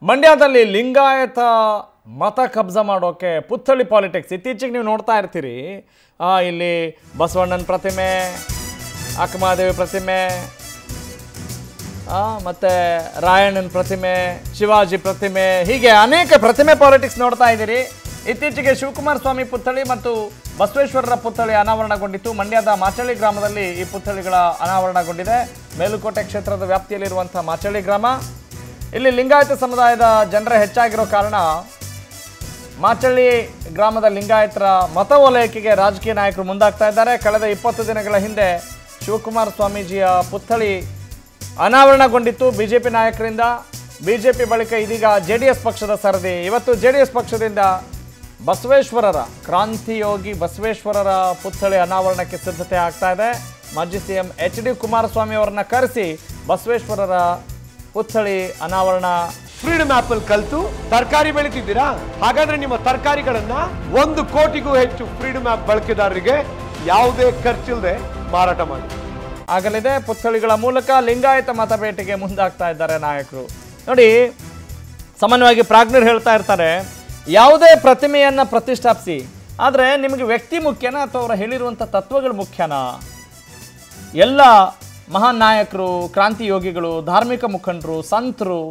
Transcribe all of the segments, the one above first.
ಮಂಡ್ಯದಲ್ಲಿ ಲಿಂಗಾಯತ ಮತ ಕಬ್ಜಾ ಮಾಡೋಕೆ ಪುತ್ಥಳಿ ಪಾಲಿಟಿಕ್ಸ್ ಇತ್ತೀಚೆಗೆ ನೀವು ನೋಡ್ತಾ ಇರ್ತೀರಿ ಆ, ಇಲ್ಲಿ ಬಸವಣ್ಣನ ಪ್ರತಿಮೆ ಅಕ್ಕಮಹಾದೇವಿ ಪ್ರತಿಮೆ ಆ, ಮತ್ತೆ ರಾಯಣ್ಣನ ಪ್ರತಿಮೆ ಶಿವಾಜಿ ಪ್ರತಿಮೆ ಹೀಗೆ ಅನೇಕ ಪ್ರತಿಮೆ ಪಾಲಿಟಿಕ್ಸ್ ನೋಡ್ತಾ ಇದ್ದೀರಿ ಇತ್ತೀಚೆಗೆ ಶಿವಕುಮಾರ ಸ್ವಾಮಿ ಪುತ್ಥಳಿ ಮತ್ತು ಬಸವೇಶ್ವರರ ಪುತ್ಥಳಿ ಅನಾವರಣಗೊಂಡಿತ್ತು ಮಂಡ್ಯದ ಮಾಚಳ್ಳಿ ಗ್ರಾಮದಲ್ಲಿ ಈ ಪುತ್ಥಳಿಗಳ ಅನಾವರಣಗೊಂಡಿದೆ ಮೇಲುಕೋಟೆ ಕ್ಷೇತ್ರದ ವ್ಯಾಪ್ತಿಯಲ್ಲಿರುವಂಥ ಮಾಚಳ್ಳಿ ಗ್ರಾಮ ಇಲ್ಲಿ ಲಿಂಗಾಯತ ಸಮುದಾಯದ ಜನರ ಹೆಚ್ಚಾಗಿರೋ ಕಾರಣ ಮಾಚಳ್ಳಿ ಗ್ರಾಮದ ಲಿಂಗಾಯತರ ಮತ ಓಲೈಕೆಗೆ ರಾಜಕೀಯ ನಾಯಕರು ಮುಂದಾಗ್ತಾ ಇದ್ದಾರೆ ಕಳೆದ ಇಪ್ಪತ್ತು ದಿನಗಳ ಹಿಂದೆ ಶಿವಕುಮಾರ ಸ್ವಾಮೀಜಿಯ ಪುತ್ಥಳಿ ಅನಾವರಣಗೊಂಡಿತ್ತು ಬಿಜೆಪಿ ನಾಯಕರಿಂದ ಬಿಜೆಪಿ ಬಳಿಕ ಇದೀಗ ಜೆ ಡಿ ಎಸ್ ಪಕ್ಷದ ಸರದಿ ಇವತ್ತು ಜೆ ಡಿ ಎಸ್ ಪಕ್ಷದಿಂದ ಬಸವೇಶ್ವರರ ಕ್ರಾಂತಿಯೋಗಿ ಬಸವೇಶ್ವರರ ಪುತ್ಥಳಿ ಅನಾವರಣಕ್ಕೆ ಸಿದ್ಧತೆ ಆಗ್ತಾ ಇದೆ ಮಾಜಿ ಸಿಎಂ ಎಚ್ ಡಿ ಕುಮಾರಸ್ವಾಮಿ ಅವರನ್ನ ಕರೆಸಿ ಬಸವೇಶ್ವರರ ಪುತ್ಥಳಿ ಅನಾವರಣ ಫ್ರೀಡಮ್ ಆಪ್ ಅಲ್ಲಿ ಕಲ್ತು ತರಕಾರಿ ಬೆಳಿತಿದ್ದೀರಾ ಹಾಗಾದ್ರೆ ನಿಮ್ಮ ತರಕಾರಿಗಳನ್ನ ಒಂದು ಕೋಟಿಗೂ ಹೆಚ್ಚು ಫ್ರೀಡಮ್ ಆಪ್ ಬಳಕೆದಾರರಿಗೆ ಯಾವುದೇ ಖರ್ಚಿಲ್ಲದೆ ಮಾರಾಟ ಮಾಡಿ ಆಗಲಿದೆ ಪುತ್ಥಳಿಗಳ ಮೂಲಕ ಲಿಂಗಾಯತ ಮತಬೇಟೆಗೆ ಮುಂದಾಗ್ತಾ ಇದ್ದಾರೆ ನಾಯಕರು ನೋಡಿ ಸಾಮಾನ್ಯವಾಗಿ ಪ್ರಾಜ್ಞರು ಹೇಳ್ತಾ ಇರ್ತಾರೆ ಯಾವುದೇ ಪ್ರತಿಮೆಯನ್ನು ಪ್ರತಿಷ್ಠಾಪಿಸಿ ಆದರೆ ನಿಮಗೆ ವ್ಯಕ್ತಿ ಮುಖ್ಯನಾ ಅಥವಾ ಅವರು ಹೇಳಿರುವಂಥ ತತ್ವಗಳು ಮುಖ್ಯನಾ ಎಲ್ಲ ಮಹಾನ್ ನಾಯಕರು ಕ್ರಾಂತಿ ಯೋಗಿಗಳು ಧಾರ್ಮಿಕ ಮುಖಂಡರು ಸಂತರು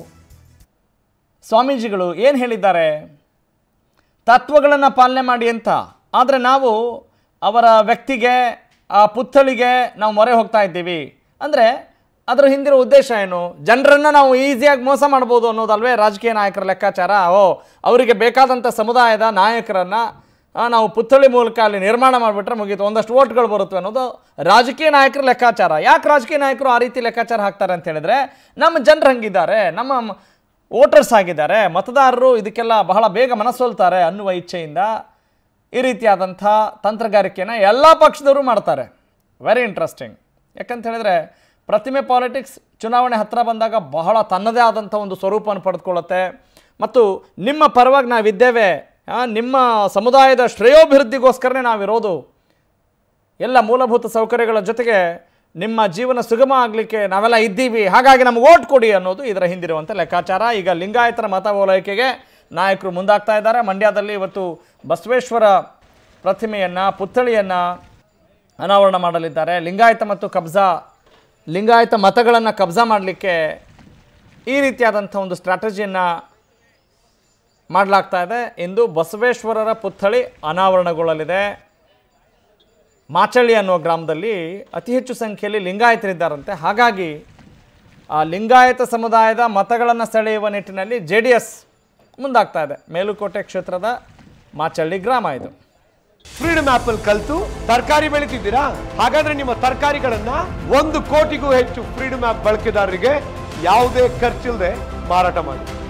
ಸ್ವಾಮೀಜಿಗಳು ಏನು ಹೇಳಿದ್ದಾರೆ ತತ್ವಗಳನ್ನು ಪಾಲನೆ ಮಾಡಿ ಅಂತ ಆದರೆ ನಾವು ಅವರ ವ್ಯಕ್ತಿಗೆ ಆ ಪುತ್ಥಳಿಗೆ ನಾವು ಮೊರೆ ಹೋಗ್ತಾ ಇದ್ದೀವಿ ಅಂದರೆ ಅದರ ಹಿಂದಿರೋ ಉದ್ದೇಶ ಏನು ಜನರನ್ನು ನಾವು ಈಸಿಯಾಗಿ ಮೋಸ ಮಾಡ್ಬೋದು ಅನ್ನೋದಲ್ವೇ ರಾಜಕೀಯ ನಾಯಕರ ಲೆಕ್ಕಾಚಾರ ಓ ಅವರಿಗೆ ಬೇಕಾದಂಥ ಸಮುದಾಯದ ನಾಯಕರನ್ನು ನಾವು ಪುತ್ಥಳಿ ಮೂಲಕ ಅಲ್ಲಿ ನಿರ್ಮಾಣ ಮಾಡಿಬಿಟ್ರೆ ಮುಗೀತು ಒಂದಷ್ಟು ಓಟ್ಗಳು ಬರುತ್ತವೆ ಅನ್ನೋದು ರಾಜಕೀಯ ನಾಯಕರ ಲೆಕ್ಕಾಚಾರ ಯಾಕೆ ರಾಜಕೀಯ ನಾಯಕರು ಆ ರೀತಿ ಲೆಕ್ಕಾಚಾರ ಹಾಕ್ತಾರೆ ಅಂತ ಹೇಳಿದ್ರೆ ನಮ್ಮ ಜನರು ಹಂಗಿದ್ದಾರೆ ನಮ್ಮ ಮ- ವೋಟರ್ಸ್ ಆಗಿದ್ದಾರೆ ಮತದಾರರು ಇದಕ್ಕೆಲ್ಲ ಬಹಳ ಬೇಗ ಮನಸ್ಸೋಲ್ತಾರೆ ಅನ್ನುವ ಇಚ್ಛೆಯಿಂದ ಈ ರೀತಿಯಾದಂಥ ತಂತ್ರಗಾರಿಕೆನ ಎಲ್ಲ ಪಕ್ಷದವರು ಮಾಡ್ತಾರೆ ವೆರಿ ಇಂಟ್ರೆಸ್ಟಿಂಗ್ ಯಾಕಂತ ಹೇಳಿದ್ರೆ ಪ್ರತಿಮೆ ಪಾಲಿಟಿಕ್ಸ್ ಚುನಾವಣೆ ಹತ್ತಿರ ಬಂದಾಗ ಬಹಳ ತನ್ನದೇ ಆದಂಥ ಒಂದು ಸ್ವರೂಪವನ್ನು ಪಡೆದುಕೊಳ್ಳುತ್ತೆ ಮತ್ತು ನಿಮ್ಮ ಪರವಾಗಿ ನಾವಿದ್ದೇವೆ ಆ, ನಿಮ್ಮ ಸಮುದಾಯದ ಶ್ರೇಯೋಭಿವೃದ್ಧಿಗೋಸ್ಕರನೇ ನಾವಿರೋದು ಎಲ್ಲ ಮೂಲಭೂತ ಸೌಕರ್ಯಗಳ ಜೊತೆಗೆ ನಿಮ್ಮ ಜೀವನ ಸುಗಮ ಆಗಲಿಕ್ಕೆ ನಾವೆಲ್ಲ ಇದ್ದೀವಿ ಹಾಗಾಗಿ ನಮ್ಗೆ ಓಟ್ ಕೊಡಿ ಅನ್ನೋದು ಇದರ ಹಿಂದಿರುವಂಥ ಲೆಕ್ಕಾಚಾರ ಈಗ ಲಿಂಗಾಯತರ ಮತ ಓಲೈಕೆಗೆ ನಾಯಕರು ಮುಂದಾಗ್ತಾ ಇದ್ದಾರೆ ಮಂಡ್ಯದಲ್ಲಿ ಇವತ್ತು ಬಸವೇಶ್ವರ ಪ್ರತಿಮೆಯನ್ನು ಪುತ್ಥಳಿಯನ್ನು ಅನಾವರಣ ಮಾಡಲಿದ್ದಾರೆ ಲಿಂಗಾಯತ ಮತ್ತು ಕಬ್ಜಾ ಲಿಂಗಾಯತ ಮತಗಳನ್ನು ಕಬ್ಜಾ ಮಾಡಲಿಕ್ಕೆ ಈ ರೀತಿಯಾದಂಥ ಒಂದು ಸ್ಟ್ರಾಟಜಿಯನ್ನು ಮಾಡಲಾಗ್ತಾ ಇದೆ ಇಂದು ಬಸವೇಶ್ವರರ ಪುತ್ಥಳಿ ಅನಾವರಣಗೊಳ್ಳಲಿದೆ ಮಾಚಳ್ಳಿ ಅನ್ನುವ ಗ್ರಾಮದಲ್ಲಿ ಅತಿ ಹೆಚ್ಚು ಸಂಖ್ಯೆಯಲ್ಲಿ ಲಿಂಗಾಯತರಿದ್ದಾರಂತೆ ಹಾಗಾಗಿ ಆ ಲಿಂಗಾಯತ ಸಮುದಾಯದ ಮತಗಳನ್ನು ಸೆಳೆಯುವ ನಿಟ್ಟಿನಲ್ಲಿ ಜೆ ಡಿ ಎಸ್ ಮುಂದಾಗ್ತಾ ಇದೆ ಮೇಲುಕೋಟೆ ಕ್ಷೇತ್ರದ ಮಾಚಳ್ಳಿ ಗ್ರಾಮ ಇದು ಫ್ರೀಡಮ್ ಆಪ್ ಅಲ್ಲಿ ಕಲ್ತು ತರಕಾರಿ ಬೆಳಿತಿದ್ದೀರಾ ಹಾಗಾದ್ರೆ ನಿಮ್ಮ ತರಕಾರಿಗಳನ್ನ ಒಂದು ಕೋಟಿಗೂ ಹೆಚ್ಚು ಫ್ರೀಡಮ್ ಆಪ್ ಬಳಕೆದಾರರಿಗೆ ಯಾವುದೇ ಖರ್ಚಿಲ್ಲದೆ ಮಾರಾಟ ಮಾಡಿ